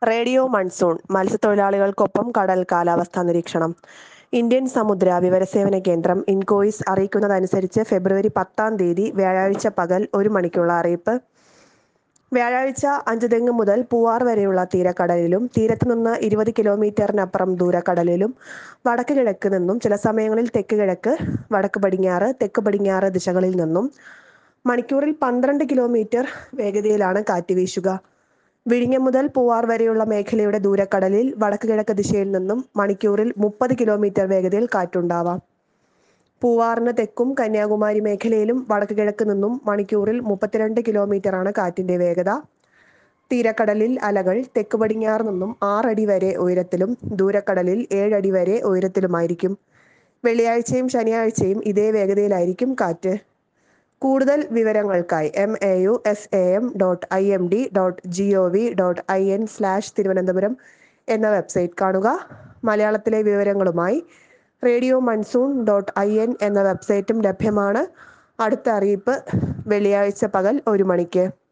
radio monsoon മത്സ്യത്തൊഴിലാളികൾക്കൊപ്പം കടൽ കാലാവസ്ഥാ നിരീക്ഷണം ഇന്ത്യൻ സമുദ്ര വിവരസേവന കേന്ദ്രം ഇൻകോയിസ് അറിയിക്കുന്നതനുസരിച്ച് ഫെബ്രുവരി പത്താം തീയതി വ്യാഴാഴ്ച പകൽ ഒരു മണിക്കുള്ള അറിയിപ്പ് വ്യാഴാഴ്ച അഞ്ചുതെങ്ങ് മുതൽ പൂവാർ വരെയുള്ള തീരക്കടലിലും തീരത്ത് നിന്ന് ഇരുപത് കിലോമീറ്ററിനപ്പുറം ദൂരക്കടലിലും വടക്ക് കിഴക്ക് നിന്നും ചില സമയങ്ങളിൽ തെക്ക് കിഴക്ക് വടക്ക് പടിഞ്ഞാറ് തെക്ക് പടിഞ്ഞാറ് ദിശകളിൽ നിന്നും മണിക്കൂറിൽ പന്ത്രണ്ട് കിലോമീറ്റർ വേഗതയിലാണ് കാറ്റ് വീശുക വിഴിഞ്ഞം മുതൽ പൂവാർ വരെയുള്ള മേഖലയുടെ ദൂരക്കടലിൽ വടക്ക് കിഴക്ക് ദിശയിൽ നിന്നും മണിക്കൂറിൽ മുപ്പത് കിലോമീറ്റർ വേഗതയിൽ കാറ്റുണ്ടാവാം പൂവാറിന് തെക്കും കന്യാകുമാരി മേഖലയിലും വടക്ക് കിഴക്ക് നിന്നും മണിക്കൂറിൽ മുപ്പത്തിരണ്ട് കിലോമീറ്ററാണ് കാറ്റിന്റെ വേഗത തീരക്കടലിൽ അലകൾ തെക്ക് പടിഞ്ഞാറ് നിന്നും ആറടി വരെ ഉയരത്തിലും ദൂരക്കടലിൽ ഏഴടി വരെ ഉയരത്തിലുമായിരിക്കും വെള്ളിയാഴ്ചയും ശനിയാഴ്ചയും ഇതേ വേഗതയിലായിരിക്കും കാറ്റ് കൂടുതൽ വിവരങ്ങൾക്കായി M A U S A M dot I M D dot G O V dot I N slash Thiruvananthapuram എന്ന വെബ്സൈറ്റ് കാണുക മലയാളത്തിലെ വിവരങ്ങളുമായി radio monsoon dot I N എന്ന വെബ്സൈറ്റും ലഭ്യമാണ് അടുത്ത അറിയിപ്പ് വെള്ളിയാഴ്ച പകൽ ഒരു മണിക്ക്